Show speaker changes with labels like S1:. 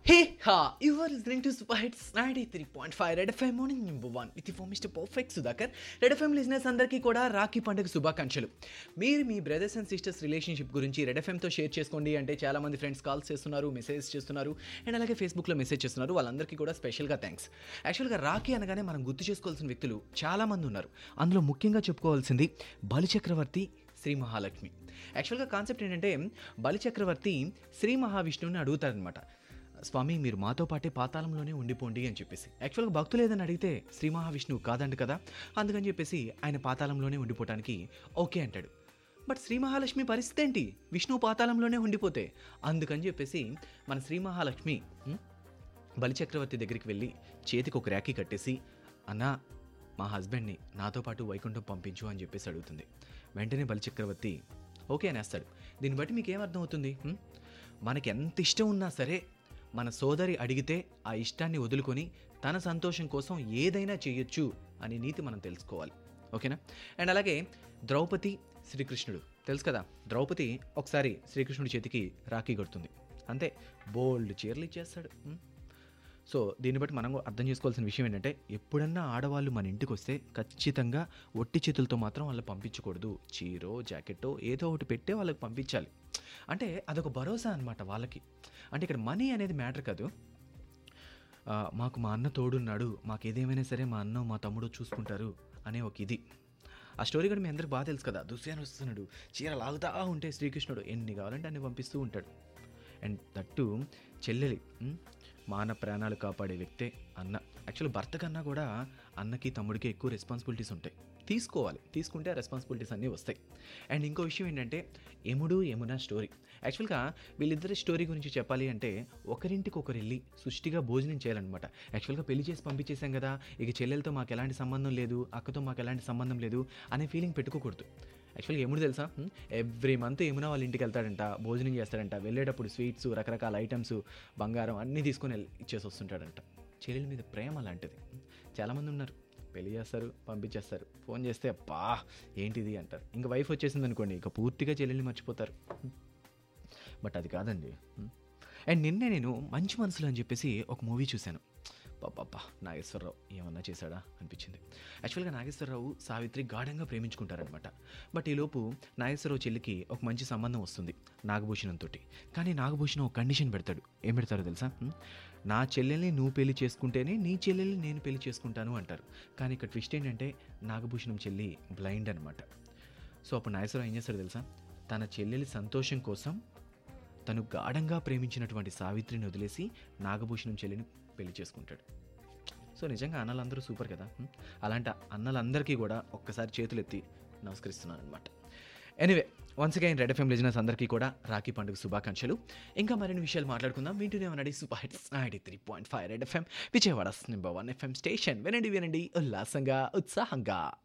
S1: Hey ha! You are listening to Super Hits 93.5 Red FM morning number one with your Mr. Perfect Sudhakar. Red FM listeners అందరికీ కూడా రాఖీ పండుగ శుభాకాంక్షలు మీరు మీ brothers and sisters relationship గురించి Red ఎఫ్ఎంతో share చేసుకోండి అంటే చాలా మంది ఫ్రెండ్స్ కాల్స్ చేస్తున్నారు మెసేజ్ చేస్తున్నారు అండ్ అలాగే ఫేస్బుక్లో మెసేజ్ చేస్తున్నారు వాళ్ళందరికీ కూడా స్పెషల్గా థ్యాంక్స్ యాక్చువల్గా రాఖీ అనగానే మనం గుర్తు చేసుకోవాల్సిన వ్యక్తులు చాలా మంది ఉన్నారు అందులో ముఖ్యంగా చెప్పుకోవాల్సింది బలిచక్రవర్తి శ్రీ మహాలక్ష్మి యాక్చువల్గా కాన్సెప్ట్ ఏంటంటే బలిచక్రవర్తి శ్రీ మహావిష్ణువుని అడుగుతారనమాట స్వామి మీరు మాతో పాటే పాతాళంలోనే ఉండిపోండి అని చెప్పేసి యాక్చువల్గా భక్తులు ఏదని అడిగితే శ్రీ మహావిష్ణువు కాదండి కదా అందుకని చెప్పేసి ఆయన పాతాళంలోనే ఉండిపోవటానికి ఓకే అంటాడు బట్ శ్రీ మహాలక్ష్మి పరిస్థితి ఏంటి విష్ణువు పాతాళంలోనే ఉండిపోతే అందుకని చెప్పేసి మన శ్రీ మహాలక్ష్మి ఉం, బలిచక్రవర్తి దగ్గరికి వెళ్ళి చేతికి ఒక ర్యాకీ కట్టేసి అన్నా మా హస్బెండ్ని నాతో పాటు వైకుంఠం పంపించు అని చెప్పేసి అడుగుతుంది వెంటనే బలిచక్రవర్తి ఓకే అనేస్తాడు దీన్ని బట్టి మీకు ఏమర్థమవుతుంది హ్మ్? మనకి ఎంత ఇష్టం ఉన్నా సరే మన సోదరి అడిగితే ఆ ఇష్టాన్ని వదులుకొని తన సంతోషం కోసం ఏదైనా చేయొచ్చు అనే నీతి మనం తెలుసుకోవాలి ఓకేనా అండ్ అలాగే ద్రౌపది శ్రీకృష్ణుడు తెలుసు కదా ద్రౌపది ఒకసారి శ్రీకృష్ణుడి చేతికి రాఖీ కొడుతుంది అంతే బోల్డ్ చీరలు ఇచ్చేస్తాడు హ్మ్? సో దీన్ని బట్టి మనం కూడా అర్థం చేసుకోవాల్సిన విషయం ఏంటంటే ఎప్పుడన్నా ఆడవాళ్ళు మన ఇంటికి వస్తే ఖచ్చితంగా ఒట్టి చేతులతో మాత్రం వాళ్ళని పంపించకూడదు చీరో జాకెట్టో ఏదో ఒకటి పెట్టే వాళ్ళకి పంపించాలి అంటే అదొక భరోసా అనమాట వాళ్ళకి అంటే ఇక్కడ మనీ అనేది మ్యాటర్ కాదు ఆ, మాకు మా అన్న తోడున్నాడు మాకు ఏదేమైనా సరే మా అన్న మా తమ్ముడు చూసుకుంటారు అనే ఒక ఇది ఆ స్టోరీ కూడా మీ అందరికి బాగా తెలుసు కదా దుశ్యాన్ వస్తున్నాడు చీర లాగుతా ఉంటే శ్రీకృష్ణుడు ఎన్ని కావాలంటే అన్ని పంపిస్తూ ఉంటాడు అండ్ దట్టు చెల్లెలి ఉమ్, మాన ప్రాణాలు కాపాడే వ్యక్తే అన్న యాక్చువల్ భర్త కన్నా కూడా అన్నకి తమ్ముడికి ఎక్కువ రెస్పాన్సిబిలిటీస్ ఉంటాయి తీసుకోవాలి తీసుకుంటే ఆ రెస్పాన్సిబిలిటీస్ అన్నీ వస్తాయి అండ్ ఇంకో విషయం ఏంటంటే యముడు యమున స్టోరీ యాక్చువల్గా వీళ్ళిద్దరి స్టోరీ గురించి చెప్పాలి అంటే ఒకరింటికి ఒకరు వెళ్ళి సుష్టిగా భోజనం చేయాలన్నమాట యాక్చువల్గా పెళ్లి చేసి పంపించేశాం కదా ఇక చెల్లెలతో మాకు ఎలాంటి సంబంధం లేదు అక్కతో మాకు ఎలాంటి సంబంధం లేదు అనే ఫీలింగ్ పెట్టుకోకూడదు యాక్చువల్గా యముడు తెలుసా ఎవ్రీ మంత్ యమున వాళ్ళ ఇంటికి వెళ్తాడంట భోజనం చేస్తాడంట వెళ్ళేటప్పుడు స్వీట్స్ రకరకాల ఐటమ్స్ బంగారం అన్నీ తీసుకొని వెళ్ళి ఇచ్చేసి వస్తుంటాడంట చెల్లెల మీద ప్రేమ లాంటిది చాలామంది ఉన్నారు పెళ్లి చేస్తారు పంపించేస్తారు ఫోన్ చేస్తే అబ్బా ఏంటిది అంటారు ఇంకా వైఫ్ వచ్చేసింది అనుకోండి ఇక పూర్తిగా చెల్లెల్ని మర్చిపోతారు బట్ అది కాదండి అండ్ నిన్నే నేను మంచి మనసులు అని చెప్పేసి ఒక మూవీ చూశాను పాపా నాగేశ్వరరావు ఏమన్నా చేశాడా అనిపించింది యాక్చువల్గా నాగేశ్వరరావు సావిత్రి గాఢంగా ప్రేమించుకుంటారనమాట బట్ ఈలోపు నాగేశ్వరరావు చెల్లికి ఒక మంచి సంబంధం వస్తుంది నాగభూషణంతో కానీ నాగభూషణం ఒక కండిషన్ పెడతాడు ఏం పెడతారో తెలుసా హ్మ్? నా చెల్లెల్ని నువ్వు పెళ్లి చేసుకుంటేనే నీ చెల్లెల్ని నేను పెళ్లి చేసుకుంటాను అంటారు కానీ ఇక్కడ ట్విస్ట్ ఏంటంటే నాగభూషణం చెల్లి బ్లైండ్ అనమాట సో అప్పుడు నాగేశ్వరరావు ఏం చేస్తాడు తెలుసా తన చెల్లెలి సంతోషం కోసం తను గాఢంగా ప్రేమించినటువంటి సావిత్రిని వదిలేసి నాగభూషణం చెల్లిని పెళ్లి చేసుకుంటాడు సో నిజంగా అన్నలందరూ సూపర్ కదా హ్మ్? అలాంటి అన్నలందరికీ కూడా ఒక్కసారి చేతులెత్తి నమస్కరిస్తున్నాను అనమాట anyway once again Red FM listeners అందరికీ కూడా రాఖీ పండుగ శుభాకాంక్షలు ఇంకా మరిన్ని విషయాలు మాట్లాడుకుందాం వింటూనే ఉన్నాడు super hits ninety three point five Red FM Vijayawada number one FM station వినండి వినండి ఉల్లాసంగా ఉత్సాహంగా